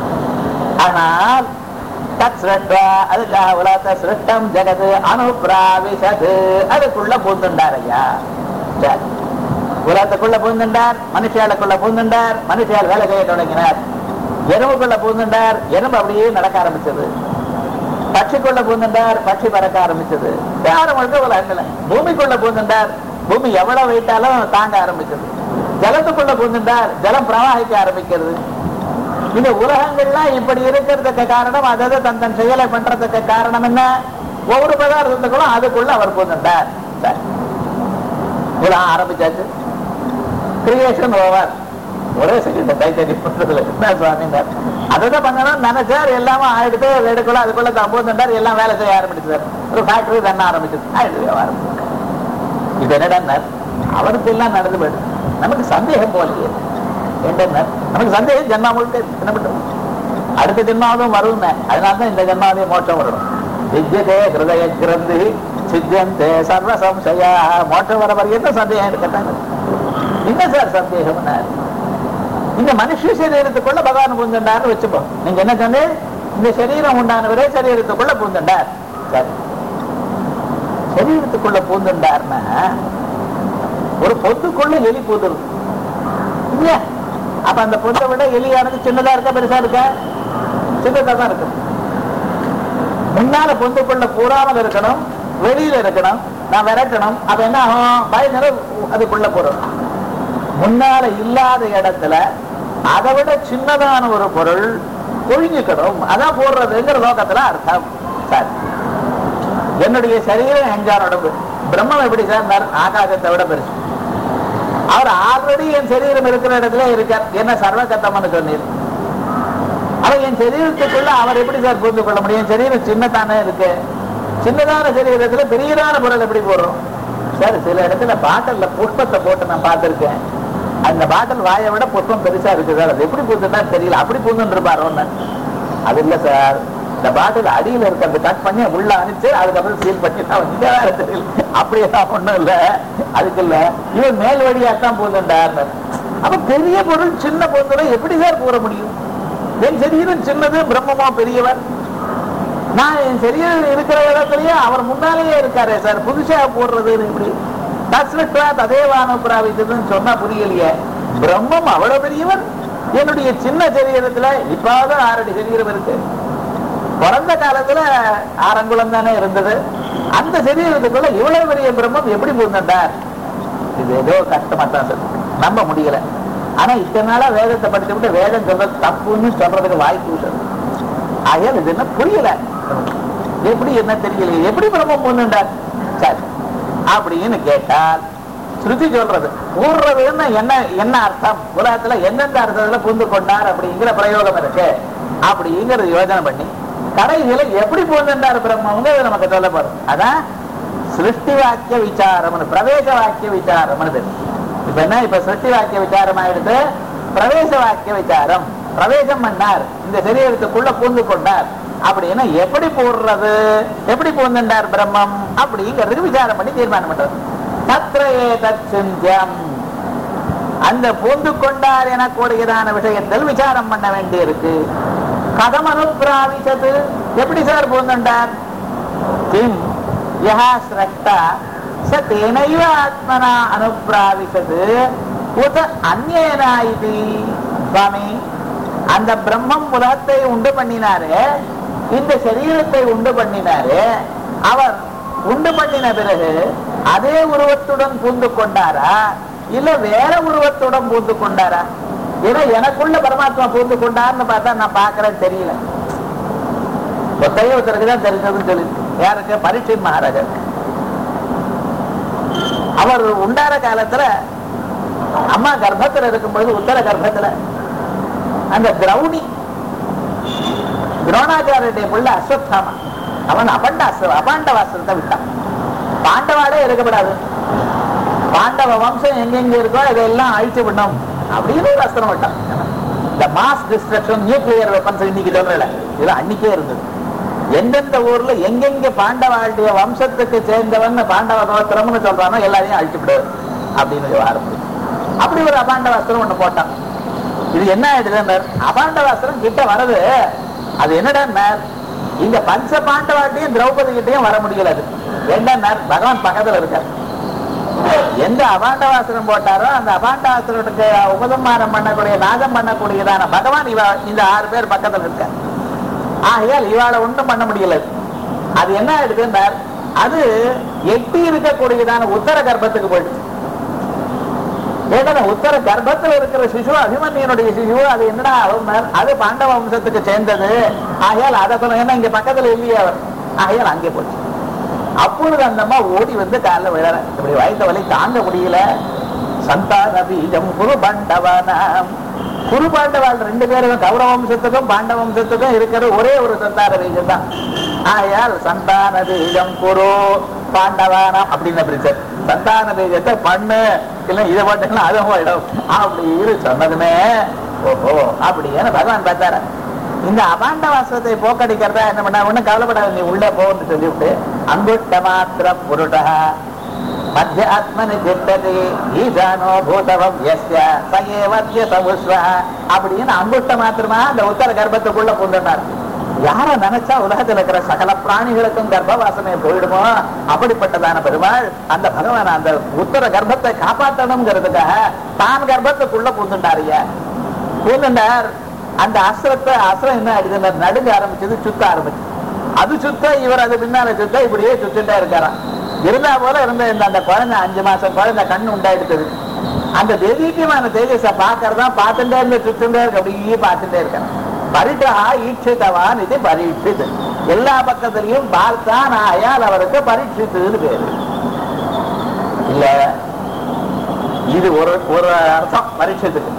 ஆனால் தத் சிருஷ்டா அதுக்காக உலகத்தை சிருஷ்டம் ஜெகது அனுப்பிராவிசது அதுக்குள்ள பூந்துண்டார் ஐயா சரி. உலகத்துக்குள்ள பூந்துண்டார் மனுஷியாளுக்குள்ள பூந்துண்டார் மனுஷியால் வேலை செய்ய தொடங்கினார் எறும்புக்குள்ள பூந்துண்டார் எறும்பு அப்படியே நடக்க ஆரம்பிச்சது பட்சிக்குள்ள பூந்துண்டார் பட்சி பறக்க ஆரம்பிச்சது யாரும் முழுக்க உலகங்கள பூமிக்குள்ள பூந்துண்டார் பூமி எவ்வளவு வைத்தாலும் தாங்க ஆரம்பிச்சது ஜலத்துக்குள்ள பூந்துண்டார் ஜலம் பிரவாகிக்க ஆரம்பிக்கிறது இந்த உலகங்கள்லாம் இப்படி இருக்கிறதுக்கு காரணம் அதாவது தன் தன் செயலை பண்றதுக்கு காரணம் என்ன ஒவ்வொரு பதார்த்தத்துக்குள்ளும் அதுக்குள்ள அவர் பூந்துட்டார் சரி. உலகம் ஆரம்பிச்சாச்சு கிரியேஷன் ஓவர் ஒரே செகண்ட் டைட்டடி பண்றதுல என்ன சுவாமி அதை பண்ணணும் நினைச்சார் எல்லாமே ஆயிடுத்து எடுக்கல அதுக்குள்ள தான் பூந்துட்டார் எல்லாம் வேலை செய்ய ஆரம்பிச்சுட்டார் ஒரு ஃபேக்டரி தண்ண ஆரம்பிச்சது ஆயிடுது வியாபாரம் இது என்னடா அவருக்கு எல்லாம் நடந்து போயிடுது நமக்கு சந்தேகம் போலையே என்ன நமக்கு சந்தேகம் ஜென்மா முழுக்க இருக்கு. என்ன பண்றது அடுத்த ஜென்மாவதும் வரும் அதனாலதான் இந்த ஜென்மாவே மோட்சம் வரணும் வித்யதே ஹிருதய கிரந்தி சித்தியந்தே சர்வ சம்சயா மோட்சம் வர வரைக்கும் என்ன சந்தேகம் இருக்கட்டாங்க என்ன சார் சந்தேகம் இந்த மனுஷ சரீரத்துக்குள்ள பகவான் பூந்துண்டார்னு வச்சுப்போம் நீங்க என்ன சொன்னே இந்த சரீரம் உண்டானவரே சரீரத்துக்குள்ள பூந்துண்டார் சரி சரீரத்துக்குள்ள பூந்துண்டார்னா ஒரு பொத்துக்குள்ள எலி பூந்துருது இல்லையா அப்ப அந்த பொண்ணை விட எலியானது சின்னதா இருக்கா பெருசா இருக்கா சின்னதா தான் இருக்கு முன்னால பொந்துக்குள்ள பூராமல் இருக்கணும் வெளியில இருக்கணும் நான் விரட்டணும் அப்ப என்ன ஆகும் பயங்கர அதுக்குள்ள போறோம் முன்னால இல்லாத இடத்துல அதை விட சின்னதான ஒரு பொருள் ஒழுங்கிக்கணும் அதான் போடுறதுங்கிற நோக்கத்துல அர்த்தம் சரி என்னுடைய சரீரம் எஞ்சான் உடம்பு பிரம்மம் எப்படி சார் ஆகாசத்தை விட பெருசு அவர் ஆல்ரெடி என் சரீரம் இருக்கிற இடத்துல இருக்கார் என்ன சர்வகத்தம்னு சொன்னீர் அவர் என் சரீரத்துக்குள்ள அவர் எப்படி சார் புரிந்து கொள்ள முடியும் என் சரீரம் சின்னதானே இருக்கு சின்னதான சரீரத்துல பெரியதான பொருள் எப்படி போடுறோம் சார் சில இடத்துல பாட்டில்ல புஷ்பத்தை போட்டு நான் பார்த்திருக்கேன் அந்த பாட்டில் வாயை விட புஷ்பம் பெருசா இருக்கு சார் அது எப்படி பூந்துட்டா தெரியல அப்படி பூந்துட்டு இருப்பாரு ஒண்ணு அது இல்ல சார் இந்த பாட்டில் அடியில இருக்கிறது கட் பண்ணி உள்ள அனுப்பிச்சு அதுக்கப்புறம் சீல் பண்ணி நான் இங்க வேற தெரியல அப்படியெல்லாம் ஒண்ணும் இல்ல அதுக்கு இல்ல இவன் மேல் வழியாத்தான் பூந்துட்டார் அப்ப பெரிய பொருள் சின்ன பொருள் எப்படி சார் கூற முடியும் என் சரீரம் சின்னது பிரம்மமா பெரியவர் நான் என் சரீரம் இருக்கிற இடத்துலயே அவர் முன்னாலேயே இருக்காரே சார் புதுசா போடுறது இப்படி தஸ்விட்டா ததேவானுபிராவித்ததுன்னு சொன்னா புரியலையே பிரம்மம் அவ்வளவு பெரியவர் என்னுடைய சின்ன சரீரத்துல இப்பாவது ஆறடி சரீரம் இருக்கு பிறந்த காலத்துல ஆரங்குளம் தானே இருந்தது அந்த சரீரத்துக்குள்ள இவ்வளவு பெரிய பிரம்மம் எப்படி பூந்தார் இது ஏதோ கஷ்டமா தான் சார் நம்ப முடியல ஆனா இத்தனை நாளா வேதத்தை படிச்சு விட்டு வேதம் சொல்றது தப்புன்னு சொல்றதுக்கு வாய்ப்பு சார் ஆகையால் இது என்ன புரியல எப்படி என்ன தெரியல எப்படி பிரம்மம் பூந்துண்டார் சரி அப்படின்னு கேட்டால் ஸ்ருதி சொல்றது பூர்றதுன்னு என்ன என்ன அர்த்தம் உலகத்துல எந்தெந்த அர்த்தத்துல பூந்து கொண்டார் அப்படிங்கிற பிரயோகம் இருக்கு அப்படிங்கிறது யோஜனை பண்ணி கடைசியில எப்படி பூந்துண்டார் பிரம்மங்கிறது நமக்கு சொல்லப்படும் அதான் சிருஷ்டி வாக்கிய விசாரம் பிரவேச வாக்கிய விசாரம் இப்ப என்ன இப்ப சிருஷ்டி வாக்கிய விசாரம் ஆயிடுது பிரவேச வாக்கிய விசாரம் பிரவேசம் பண்ணார் இந்த சரீரத்துக்குள்ள பூந்து கொண்டார் அப்படின்னா எப்படி போடுறது எப்படி பூந்துண்டார் பிரம்மம் அப்படிங்கிறதுக்கு விசாரம் பண்ணி தீர்மானம் பண்றது தத்ரயே தச்சிந்தியம் அந்த பூந்து கொண்டார் எனக்கூடியதான விஷயத்தில் விசாரம் பண்ண வேண்டியிருக்கு கதம் அனுப்பிராவிசது எப்படி சார் பூந்துண்டார் கிம் யஹா சிரஷ்டா ச தேனைவ ஆத்மனா அனுப்பிராவிசது உத அந்நேனா இது சுவாமி அந்த பிரம்மம் உலகத்தை உண்டு பண்ணினாரு இந்த சரீரத்தை உண்டு பண்ணினாரு அவர் உண்டு பண்ணின பிறகு அதே உருவத்துடன் பூந்து கொண்டாரா இல்ல வேற உருவத்துடன் பூந்து கொண்டாரா ஏன்னா எனக்குள்ள பரமாத்மா பூந்து கொண்டார்னு பார்த்தா நான் பாக்குறேன்னு தெரியல ஒத்தைய ஒருத்தருக்கு தான் தெரிஞ்சதுன்னு சொல்லி யாருக்கு பரீட்சை மகாராஜர் அவர் உண்டார காலத்துல அம்மா கர்ப்பத்துல இருக்கும்பொழுது உத்தர கர்ப்பத்துல அந்த திரௌணி துரோணாச்சாரிய புள்ள அஸ்வத்தாமா அவன் அபண்ட அஸ்வ அபாண்ட வாசனத்தை விட்டான் பாண்டவாடே இருக்கப்படாது பாண்டவ வம்சம் எங்கெங்க இருக்கோ இதெல்லாம் அழிச்சு விடணும் அப்படின்னு ஒரு அஸ்திரம் விட்டான் இந்த மாஸ் டிஸ்ட்ரக்ஷன் நியூக்ளியர் வெப்பன்ஸ் இன்னைக்கு சொல்றல இது அன்னைக்கே இருந்தது எந்தெந்த ஊர்ல எங்கெங்க பாண்டவாளுடைய வம்சத்துக்கு சேர்ந்தவன் பாண்டவ கோத்திரம்னு சொல்றானோ எல்லாரையும் அழிச்சு விடு அப்படின்னு ஆரம்பிச்சு அப்படி ஒரு அபாண்ட வஸ்திரம் ஒண்ணு போட்டான் இது என்ன ஆயிடுது அபாண்ட வஸ்திரம் கிட்ட வருது அது என்னடா இந்த பஞ்ச பாண்டவாட்டையும் திரௌபதி கிட்டையும் வர முடியல அது என்ன பகவான் பக்கத்துல இருக்கார் எந்த அபாண்டவாசனம் போட்டாரோ அந்த அபாண்டவாசனத்துக்கு உபதமானம் பண்ணக்கூடிய நாதம் பண்ணக்கூடியதான பகவான் இவ இந்த ஆறு பேர் பக்கத்துல இருக்கார் ஆகையால் இவாளை ஒன்றும் பண்ண முடியல அது என்ன ஆயிடுதுன்னார் அது எட்டி இருக்கக்கூடியதான உத்தர கர்ப்பத்துக்கு போயிடுச்சு ஏன்னா உத்தர கர்ப்பத்தில் இருக்கிற சிசு அபிமன்யனுடைய சிசு அது என்னடா அவர் அது பாண்டவ வம்சத்துக்கு சேர்ந்தது ஆகையால் அதை சொல்ல ஏன்னா இங்க பக்கத்துல இல்லையே அவர் ஆகையால் அங்கே போச்சு அப்பொழுது அந்த அம்மா ஓடி வந்து காலில் விழற இப்படி வயத்த வலி தாங்க முடியல சந்தான பீஜம் குரு பாண்டவனம் குரு பாண்டவாள் ரெண்டு பேரும் கௌரவ வம்சத்துக்கும் பாண்டவ வம்சத்துக்கும் இருக்கிற ஒரே ஒரு சந்தான பீஜம் தான் ஆகையால் சந்தான பீஜம் குரு பாண்டவானம் அப்படின்னு பிரிச்சர் சந்தான பீஜத்தை பண்ணு இல்ல இதை பண்ணலாம் அதை போயிடும் அப்படின்னு சொன்னதுமே ஓஹோ அப்படின்னு பகவான் பார்த்தார இந்த அபாண்ட வாசத்தை போக்கடிக்கிறதா என்ன பண்ண ஒண்ணும் கவலைப்படாத நீ உள்ளே போன்னு சொல்லிவிட்டு அங்குட்ட மாத்திர புருட மத்திய ஆத்மனி திட்டதி ஈசானோ பூதவம் எஸ்ய சகேவத்திய சமுஸ்வ அப்படின்னு அங்குட்ட மாத்திரமா அந்த உத்தர கர்ப்பத்துக்குள்ள புந்தனார் யார நினைச்சா உலகத்தில் இருக்கிற சகல பிராணிகளுக்கும் கர்ப்ப வாசனை போயிடுமோ அப்படிப்பட்டதான பெருமாள் அந்த பகவான் அந்த உத்தர கர்ப்பத்தை காப்பாற்றணுங்கிறதுக்காக தான் கர்ப்பத்துக்குள்ள பூந்துட்டாருங்க பூந்துட்டார் அந்த அஸ்திரத்தை அஸ்திரம் என்ன ஆயிடுது நடுங்க ஆரம்பிச்சது சுத்த ஆரம்பிச்சு அது சுத்த இவர் அது பின்னால சுத்த இப்படியே சுத்திட்டே இருக்காராம் இருந்தா போல இருந்த இந்த அந்த குழந்தை அஞ்சு மாசம் குழந்தை கண்ணு உண்டாயிடுது அந்த தெய்வீகமான தேஜஸ பாக்குறதா பார்த்துட்டே இருந்து சுத்துட்டே இருக்கு அப்படியே பார்த்துட்டே இருக்கான் பரிட்டா ஈட்சித்தவான் இது பரீட்சித்து எல்லா பக்கத்திலையும் பார்த்தான் ஆயால் அவருக்கு பரீட்சித்துன்னு பேரு இல்ல இது ஒரு ஒரு அர்த்தம் பரீட்சத்துக்கு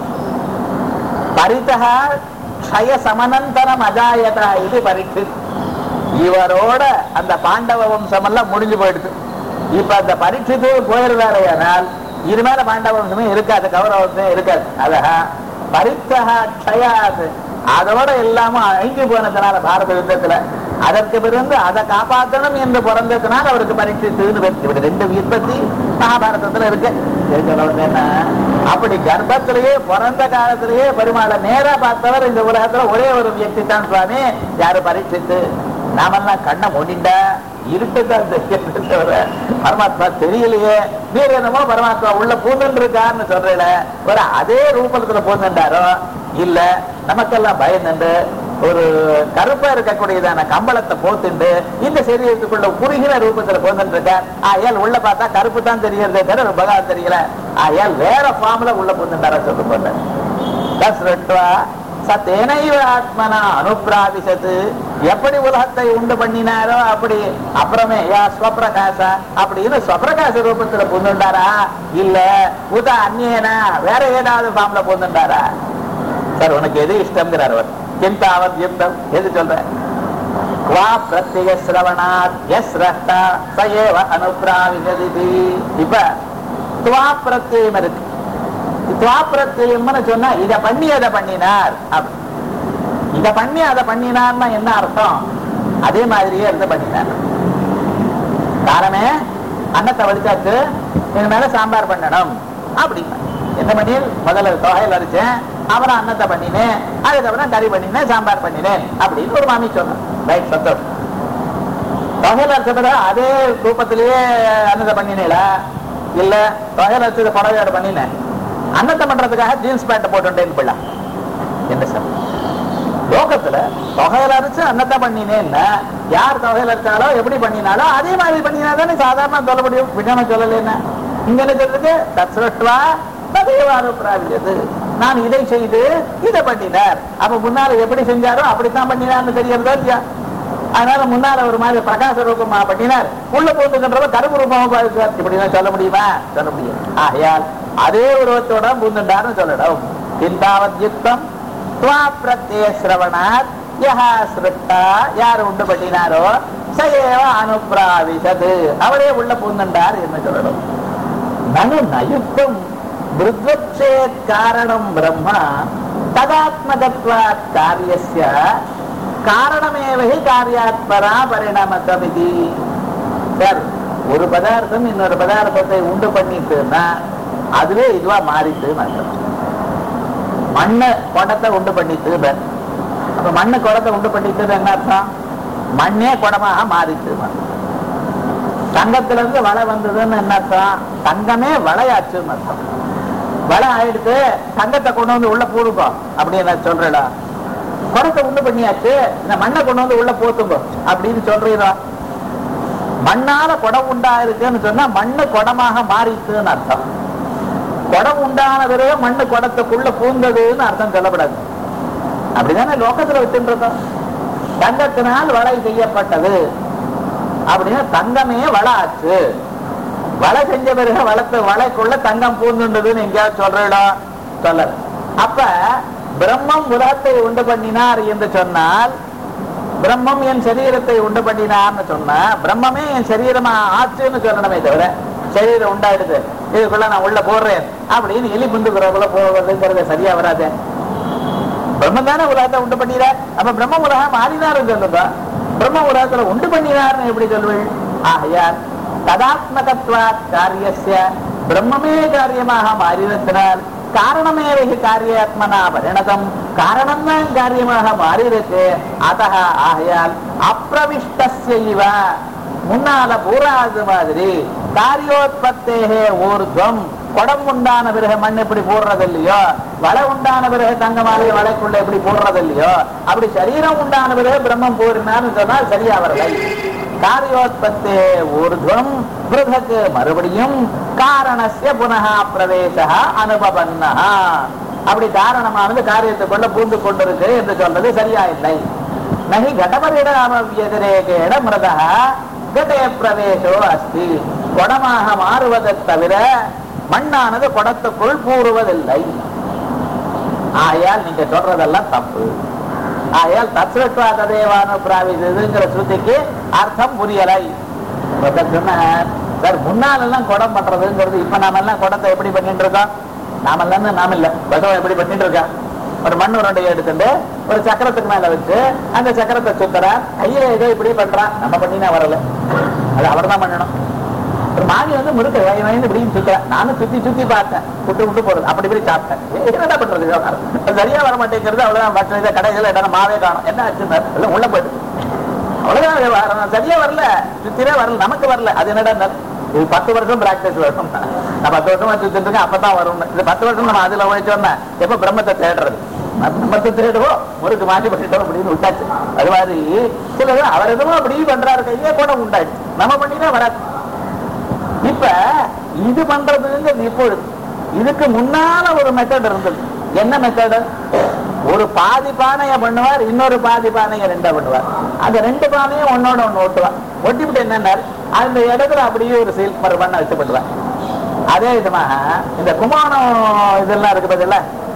பரிதக க்ஷய சமனந்தரம் அஜாயதா இது பரீட்சித் இவரோட அந்த பாண்டவ வம்சம் எல்லாம் முடிஞ்சு போயிடுது இப்ப அந்த பரீட்சித்து போயிருந்தாரையானால் இனிமேல பாண்டவ வம்சமே இருக்காது கௌரவ வம்சமே இருக்காது அதா பரித்தகா க்ஷயாது அதோட எல்லாமும் அழிஞ்சு போனதுனால பாரத யுத்தத்துல அதற்கு பிறந்து அதை காப்பாற்றணும் என்று பிறந்ததுனால அவருக்கு பரீட்சித்துன்னு பேர். இப்படி ரெண்டு விற்பத்தி மகாபாரதத்துல இருக்கு இது சொல்ல வந்தது என்ன அப்படி கர்ப்பத்திலேயே பிறந்த காலத்திலேயே பெருமாளை நேரா பார்த்தவர் இந்த உலகத்துல ஒரே ஒரு வியக்தி தான் சுவாமி யாரு பரீட்சித்து நாமெல்லாம் கண்ணை மூடிண்டா இருட்டுதான் தெரியுது தவிர பரமாத்மா தெரியலையே நீர் என்னமோ பரமாத்மா உள்ள பூந்துட்டு இருக்காருன்னு சொல்றேன் ஒரு அதே ரூபத்துல பூந்துட்டாரோ இல்ல நமக்கெல்லாம் பயந்துண்டு ஒரு கருப்பா இருக்கக்கூடியதான கம்பளத்தை போத்துண்டு இந்த சரீரத்துக்குள்ள குறுகிற ரூபத்துல போந்துட்டு இருக்கார் ஆயால் உள்ள பார்த்தா கருப்பு தான் தெரியறதே தவிர பகவான் தெரியல ஆயால் வேற ஃபார்ம்ல உள்ள பூந்துட்டாரா சொல்லு போட்டேன் தஸ்ருட்வா சத்தேனைவ ஆத்மனா அனுப்பிராவிசத்து எப்படி உலகத்தை உண்டு பண்ணினாரோ அப்படி அப்புறமே யா ஸ்வப்பிரகாச அப்படின்னு ஸ்வப்பிரகாச ரூபத்துல புந்துண்டாரா இல்ல உத அந்நியனா வேற ஏதாவது ஃபார்ம்ல புந்துண்டாரா சார் உனக்கு எது இஷ்டம்ங்கிறார் அவர் கிந்தாவத் யுக்தம் எது சொல்ற வா பிரத்யய சிரவணாத் எஸ் ரஷ்டா சயேவ அனுப்பிராவிசதி இப்ப துவா பிரத்யம் இருக்கு துவாப்பிரத்தியம்னு சொன்னா இத பண்ணி அதை பண்ணினார் அப்படி. இத பண்ணி அதை பண்ணினார்னா என்ன அர்த்தம் அதே மாதிரியே இருந்து பண்ணினார் காரணமே அன்னத்தை வடிச்சாச்சு என் மேல சாம்பார் பண்ணணும் அப்படின்னா என்ன பண்ணி முதல்ல தொகையில் அரிச்சேன் அப்புறம் அன்னத்தை பண்ணினேன் அதுக்கப்புறம் கறி பண்ணினேன் சாம்பார் பண்ணினேன் அப்படின்னு ஒரு மாமி சொன்னேன் ரைட் சந்தோஷம் தொகையில் அரிச்சப்பட அதே ரூபத்திலேயே அன்னத்தை பண்ணினேல இல்ல தொகையில் அரிச்சது புடவையோட பண்ணினேன் அன்னத்தை பண்றதுக்காக ஜீன்ஸ் பேண்ட் போட்டுட்டேன்னு பிள்ளை என்ன சார் லோகத்துல தொகையில அரைச்சு அன்னத்தை பண்ணினேன்னா யார் தொகையில அரைச்சாலோ எப்படி பண்ணினாலோ அதே மாதிரி பண்ணினா தானே சாதாரண சொல்ல முடியும் விஜயமா சொல்லலைன்னா இங்க என்ன சொல்றது தத்ரட்வா ததைவானுப்பிராவியது நான் இதை செய்து இதை பண்ணினார் அப்ப முன்னால எப்படி செஞ்சாரோ அப்படித்தான் பண்ணினார்னு தெரியறதோ இல்லையா அதனால முன்னால ஒரு மாதிரி பிரகாச ரூபமா பண்ணினார் உள்ள போட்டுக்கின்றவ கருப்பு ரூபமா பாதிச்சார் இப்படிதான் சொல்ல முடியுமா சொல்ல முடியும் ஆகையால் அதே உருவத்தோட பூந்துண்டார்னு சொல்லணும் சிந்தாவத் யுக்தம் துவா பிரத்ய சிரவணாத் யஹா சிருஷ்டா யார் உண்டு பண்ணினாரோ சயேவ அனுப்பிராவிசது அவரே உள்ள பூந்துண்டார் என்று சொல்லணும் நனு நயுக்தம் மிருத்வச்சேத் காரணம் பிரம்மா ததாத்மகத்வாத் காரியஸ்ய காரணமேவகி காரியாத்மரா பரிணாமத்தமிதி சார் ஒரு பதார்த்தம் இன்னொரு பதார்த்தத்தை உண்டு பண்ணிட்டுன்னா அதுவே இதுவா மாறிட்டுன்னு அர்த்தம் மண்ணை குடத்தை உண்டு பண்ணிட்டு அப்ப மண்ணு குடத்தை உண்டு பண்ணிட்டு என்ன அர்த்தம் மண்ணே குடமாக மாறிட்டு தங்கத்துல இருந்து வலை வந்ததுன்னு என்ன அர்த்தம் தங்கமே வளையாச்சுன்னு அர்த்தம் வலை ஆயிடுத்து தங்கத்தை கொண்டு வந்து உள்ள போடுப்போ அப்படின்னு சொல்றடா குடத்தை உண்டு பண்ணியாச்சு இந்த மண்ணை கொண்டு வந்து உள்ள போத்துங்க அப்படின்னு சொல்றீரா மண்ணால குடம் உண்டா இருக்குன்னு சொன்னா மண்ணு குடமாக மாறிட்டுன்னு அர்த்தம் குடம் உண்டான பிறகு மண்ணு குடத்துக்குள்ள பூந்ததுன்னு அர்த்தம் சொல்லப்படாது அப்படிதானே லோகத்துல வச்சுருக்கோம் தங்கத்தினால் வலை செய்யப்பட்டது அப்படின்னா தங்கமே வலை ஆச்சு வலை செஞ்ச பிறகு வளர்த்து வலைக்குள்ள தங்கம் பூந்துண்டதுன்னு எங்கேயாவது சொல்றா சொல்லல அப்ப பிரம்மம் உலகத்தை உண்டு பண்ணினார் என்று சொன்னால் பிரம்மம் என் சரீரத்தை உண்டு பண்ணினார்னு சொன்னா பிரம்மமே என் சரீரமா ஆச்சுன்னு சொல்லணுமே தவிர சரீரம் உண்டாயிடுது இதுக்குள்ள நான் உள்ள போடுறேன் அப்படின்னு எலி புந்துக்குறவுல போவதுங்கிறது சரியா வராது பிரம்மம் தானே உலகத்தை உண்டு பண்ணினார் அப்ப பிரம்ம உலகம் மாறினார்னு சொல்லுங்க பிரம்ம உலகத்துல உண்டு பண்ணினார்னு எப்படி சொல்வீள் ஆகையால் ததாத்மகத்வா காரியஸ்ய பிரம்மமே காரியமாக மாறினத்தினால் காரணமே காரியாத்மனா பரிணதம் காரணம் தான் காரியமாக மாறி இருக்கு அத ஆகையால் அப்பிரவிஷ்டஸ்ய இவ முன்னால பூராது மாதிரி காரியோத்பத்தேகே ஊர்துவம் குடம் உண்டான பிறகு மண் எப்படி போடுறது இல்லையோ வலை உண்டான பிறகு தங்க மாதிரி வலைக்குள்ள எப்படி போடுறது இல்லையோ அப்படி சரீரம் உண்டான பிறகு பிரம்மம் போறினான்னு சொன்னால் சரியா வரலை காரியோத்பத்தே ஊர்துவம் பிருதக்கு மறுபடியும் காரணஸ்ய புனக பிரவேச அனுபவன்னா அப்படி காரணமானது காரியத்துக்குள்ள பூந்து கொண்டிருக்கு என்று சொல்றது சரியா இல்லை நகி கடமரிட எதிரேகேட மிருதா கடே பிரவேசோ அஸ்தி குடமாக மாறுவதை தவிர மண்ணானது குடத்துக்குள் கூறுவதில்லை ஆகையால் நீங்க சொல்றதெல்லாம் தப்பு ஆகையால் தத்வத்வா ததேவானு பிராவிதுங்கிற ஸ்ருதிக்கு அர்த்தம் புரியலை ஒருத்தர் சொன்னார் சார் முன்னால எல்லாம் குடம் பண்றதுங்கிறது இப்ப நாம எல்லாம் குடத்தை எப்படி பண்ணிட்டு இருக்கோம் நாம எல்லாம் நாம இல்ல பகவான் எப்படி பண்ணிட்டு இருக்கா ஒரு மண் உருண்டையை எடுத்துட்டு ஒரு சக்கரத்துக்கு மேல வச்சு அந்த சக்கரத்தை சுத்துறார் கையில ஏதோ இப்படி பண்றான் நம்ம பண்ணினா வரல அது அவர் தான் பண்ணணும் ஒரு மாமி வந்து முறுக்க வய வயந்து இப்படியும் சுத்துறேன் நானும் சுத்தி சுத்தி பார்த்தேன் விட்டு விட்டு போறது அப்படி இப்படி சாப்பிட்டேன் ஏய், என்னடா பண்றது விவகாரம்? அது சரியா வர மாட்டேங்கிறது அவ்வளவுதான் மற்ற இதை கடைகள் இடம் மாவே காணும் என்ன ஆச்சு எல்லாம் உள்ள போயிட்டு அவ்வளவுதான் விவகாரம் சரியா வரல சுத்திரே வரல நமக்கு வரல அது என்னடா இது பத்து வருஷம் பிராக்டிஸ் வரும் நான் பத்து வருஷமா சுத்திட்டு இருக்கேன் அப்பதான் வரும் இது பத்து வருஷம் நம்ம அதுல உழைச்சோம்னா எப்ப பிரம்மத்தை தேடுறது பிரம்மத்தை தேடுவோம் முறுக்கு மாற்றி பண்ணிட்டோம் அப்படின்னு விட்டாச்சு அது மாதிரி சில பேர் அவர் எதுவும் அப்படி பண்றாரு கையே கூட உண்டாச்சு நம்ம பண்ணினா வராது இப்ப இது பண்றதுங்கிறது இப்பொழுது இதுக்கு முன்னால ஒரு மெத்தட் இருந்தது என்ன மெத்தட் ஒரு பாதி பானைய பண்ணுவார் இன்னொரு பாதி பானைய ரெண்டா பண்ணுவார் அந்த ரெண்டு பானையும் ஒன்னோட ஒண்ணு ஒட்டுவார் ஒட்டிவிட்டு என்ன அந்த இடத்துல அப்படியே ஒரு சீல் மறு பண்ண வச்சு பண்ணுவார் அதே விதமாக இந்த குமானம் இதெல்லாம் இருக்கு பதில்ல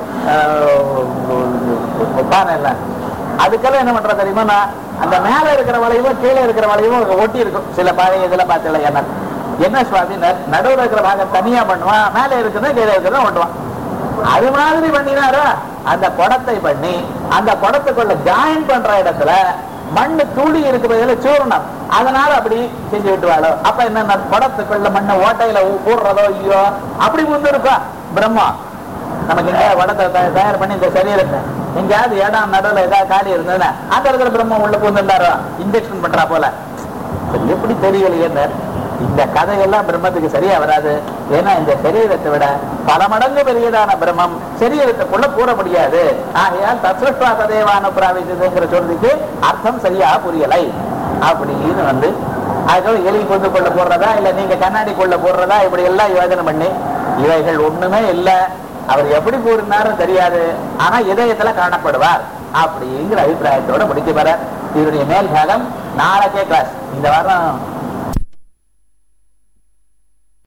பானை எல்லாம் அதுக்கெல்லாம் என்ன பண்ற தெரியுமா அந்த மேல இருக்கிற வளையமும் கீழே இருக்கிற வளையமும் ஒட்டி இருக்கும் சில பழைய இதுல பார்த்தல என்ன என்ன சுவாமி ந- நடுவுல இருக்கிற பாகம் தனியா பண்ணுவான் மேல இருக்கிறத கீழே இருக்கிறத ஓட்டுவான் அது மாதிரி பண்ணினாரா அந்த குடத்தை பண்ணி அந்த குடத்துக்குள்ள ஜாயின் பண்ற இடத்துல மண்ணு தூளி இருக்கிறதுல சூரணம் அதனால அப்படி செஞ்சு விட்டுவாளோ அப்ப என்ன குடத்துக்குள்ள மண்ணை ஓட்டையில ஊ- ஊடுறதோ ஐயோ அப்படி முந்து இருக்கா பிரம்மா நமக்கு எங்க வடத்தை தயா- தயார் பண்ணி இந்த சரீரத்தை எங்கேயாவது இடம் நடுவில் ஏதாவது காலி இருந்ததுன்னா அந்த இடத்துல பிரம்மம் உள்ள பூந்துட்டாரோ இன்ஜெக்ஷன் பண்றா போல இது எப்படி தெரியலையே இந்த கதையெல்லாம் பிரம்மத்துக்கு சரியா வராது ஏன்னா இந்த சரீரத்தை விட பல மடங்கு பெரியதான பிரம்மம் சரீரத்துக்குள்ள கூற முடியாது ஆகையால் தத்ருஷ்வா ததேவான பிராவிசதுங்கிற சொல்றதுக்கு அர்த்தம் சரியா புரியலை அப்படின்னு வந்து அதுக்காக எலி கொண்டு கொள்ள போடுறதா இல்ல நீங்க கண்ணாடிக்குள்ள போடுறதா இப்படி எல்லாம் யோஜனை பண்ணி இவைகள் ஒண்ணுமே இல்ல அவர் எப்படி கூறினாரும் தெரியாது ஆனா இதயத்துல காணப்படுவார் அப்படிங்கிற அபிப்பிராயத்தோட முடிக்க போற இதனுடைய மேல் பாகம் நாளைக்கே கிளாஸ் இந்த வாரம்